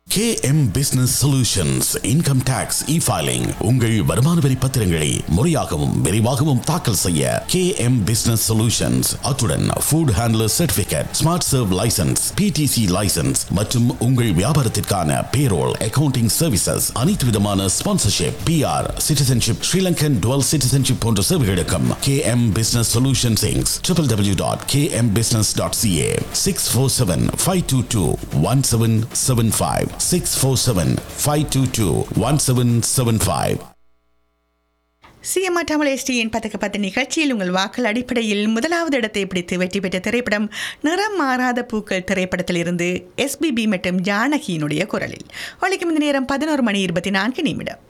KM Business Solutions Income Tax E-Filing உங்கள் வருமான வரி பத்திரங்களை முறையாகவும் விரைவாகவும் தாக்கல் செய்ய KM Business Solutions அத்துடன் Food Handler Certificate Smart Serve License PTC License மற்றும் உங்கள் வியாபாரத்திற்கான Payroll Accounting Services அனைத்து விதமான sponsorship PR Citizenship Sri Lankan Dual Citizenship போன்ற சேவைகளுக்கும் KM Business Solutions Inc. www.kmbusiness.ca 647-522-1775 647-522-1775 CMR Tamil எஸ்டியின் பதக்க பத்து நிகழ்ச்சியில் உங்கள் வாக்கள் அடிப்படையில் முதலாவது இடத்தை பிடித்து வெற்றி பெற்ற திரைப்படம் நிறம் மாறாத பூக்கள் திரைப்படத்திலிருந்து எஸ்பிபி மற்றும் ஜானகியினுடைய குரலில் ஒழிக்கும் இந்த நேரம் பதினோரு மணி இருபத்தி நான்கு நிமிடம்